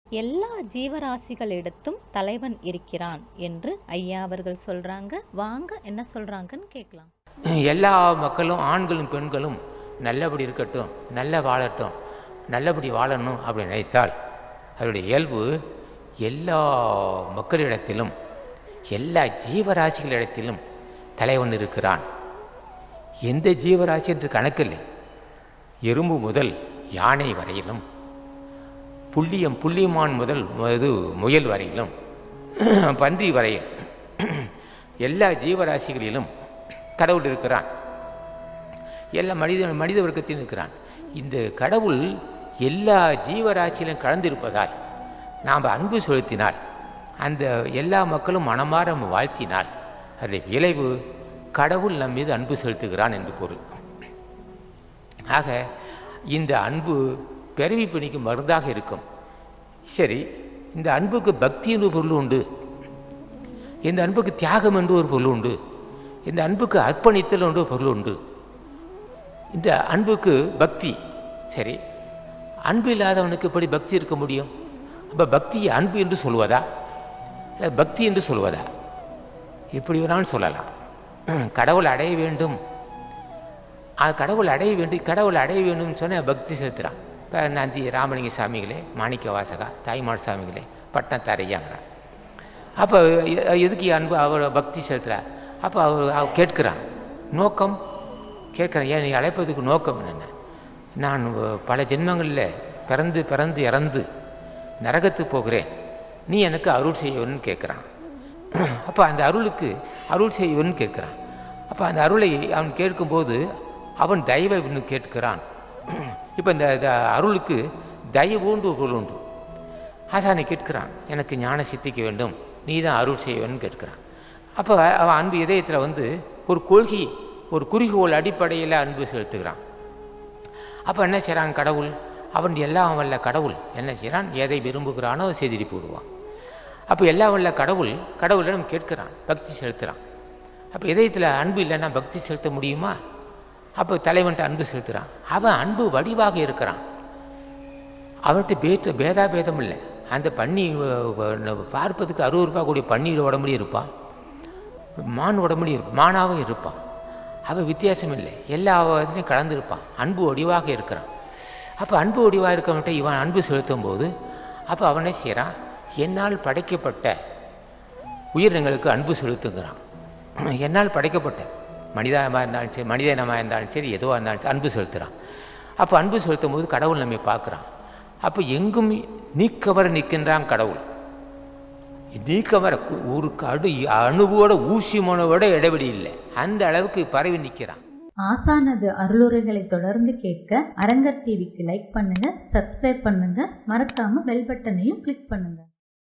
எல்லா ஜீவராசிகளிடத்தும் தலைவன் இருக்கிறான் என்று ஐயா அவர்கள் சொல்றாங்க வாங்க என்ன சொல்றாங்கன்னு கேட்கலாம் எல்லா மக்களும் ஆண்களும் பெண்களும் நல்லபடி இருக்கட்டும் நல்ல வாழட்டும் நல்லபடி வாழணும் அப்படி நினைத்தால் அதனுடைய இயல்பு எல்லா மக்களிடத்திலும் எல்லா ஜீவராசிகளிடத்திலும் தலைவன் இருக்கிறான் எந்த ஜீவராசி என்று கணக்கில்லை எறும்பு முதல் யானை வரையிலும் புள்ளியம் புள்ளிமான் முதல் இது முயல் வரையிலும் பன்றி வரையில் எல்லா ஜீவராசிகளிலும் கடவுள் இருக்கிறான் எல்லா மனித மனித வர்க்கத்திலும் இருக்கிறான் இந்த கடவுள் எல்லா ஜீவராசியிலும் கலந்திருப்பதால் நாம் அன்பு செலுத்தினால் அந்த எல்லா மக்களும் மனமாற நம்ம வாழ்த்தினால் அதனுடைய விளைவு கடவுள் நம் மீது அன்பு செலுத்துகிறான் என்று பொருள் ஆக இந்த அன்பு பிறவி பிணிக்கு மருந்தாக இருக்கும் சரி இந்த அன்புக்கு பக்தி என்று பொருள் உண்டு இந்த அன்புக்கு தியாகம் என்று ஒரு பொருள் உண்டு இந்த அன்புக்கு அர்ப்பணித்தல் என்று ஒரு பொருள் உண்டு இந்த அன்புக்கு பக்தி சரி அன்பு இல்லாதவனுக்கு எப்படி பக்தி இருக்க முடியும் அப்போ பக்தியை அன்பு என்று சொல்வதா இல்லை பக்தி என்று சொல்வதா எப்படி வேணாலும் சொல்லலாம் கடவுள் அடைய வேண்டும் அது கடவுள் அடைய வேண்டும் கடவுள் அடைய வேண்டும்னு சொன்னால் பக்தி செலுத்துகிறான் இப்போ நந்தி ராமலிங்க சாமிகளே மாணிக்க வாசகா தாய்மார் சாமிகளே பட்டம் தரையாங்கிறான் அப்போ எதுக்கு அன்பு அவர் பக்தி செலுத்துகிறார் அப்போ அவர் அவர் கேட்கிறான் நோக்கம் கேட்குறேன் ஏன் நீ அழைப்பதுக்கு நோக்கம் என்ன நான் பல ஜென்மங்களில் பிறந்து பிறந்து இறந்து நரகத்துக்கு போகிறேன் நீ எனக்கு அருள் செய்யணும்னு கேட்குறான் அப்போ அந்த அருளுக்கு அருள் செய்யணும்னு கேட்குறான் அப்போ அந்த அருளை அவன் கேட்கும்போது அவன் தயவை இன்னும் கேட்கிறான் இப்போ இந்த இந்த அருளுக்கு தயவுண்டு ஒரு பொருள் உண்டு ஆசானை கேட்கிறான் எனக்கு ஞான சித்திக்க வேண்டும் நீ தான் அருள் செய்ய வேணும்னு கேட்கிறான் அப்போ அவன் அன்பு இதயத்தில் வந்து ஒரு கொள்கை ஒரு குறிக்கோள் அடிப்படையில் அன்பு செலுத்துகிறான் அப்போ என்ன செய்கிறான் கடவுள் அவன் எல்லாம் வல்ல கடவுள் என்ன செய்கிறான் எதை விரும்புகிறானோ செய்திடி போடுவான் அப்போ எல்லாம் வல்ல கடவுள் கடவுளிடம் கேட்கிறான் பக்தி செலுத்துகிறான் அப்போ இதயத்தில் அன்பு இல்லைன்னா பக்தி செலுத்த முடியுமா அப்போ தலைவன்ட்டு அன்பு செலுத்துகிறான் அவன் அன்பு வடிவாக இருக்கிறான் அவன்கிட்ட பேட்ட பேதா பேதம் இல்லை அந்த பன்னி பார்ப்பதுக்கு அறுபது ரூபா கூடிய பன்னியோட உடம்புலையும் இருப்பான் மான் உடம்புலையும் இருப்பான் மானாகவும் இருப்பான் அவன் வித்தியாசம் இல்லை எல்லா இதுலையும் கலந்துருப்பான் அன்பு வடிவாக இருக்கிறான் அப்போ அன்பு வடிவாக இருக்கவன்ட்ட இவன் அன்பு செலுத்தும் போது அப்போ அவனே செய்கிறான் என்னால் படைக்கப்பட்ட உயிரினங்களுக்கு அன்பு செலுத்துங்கிறான் என்னால் படைக்கப்பட்ட மனிதனமாக இருந்தாலும் சரி மனிதனமாக இருந்தாலும் சரி எதுவாக இருந்தாலும் சரி அன்பு செலுத்துகிறான் அப்போ அன்பு செலுத்தும் போது கடவுள் நம்மை பார்க்குறான் அப்போ எங்கும் நீக்கவர நிற்கின்றான் கடவுள் நீக்கவர ஒரு அடு அணுவோட ஊசி மனவோட இடைவெளி இல்லை அந்த அளவுக்கு பரவி நிற்கிறான் ஆசானது அருளுரைகளை தொடர்ந்து கேட்க அரங்கர் டிவிக்கு லைக் பண்ணுங்க சப்ஸ்கிரைப் பண்ணுங்க மறக்காம பெல் பட்டனையும் கிளிக் பண்ணுங்க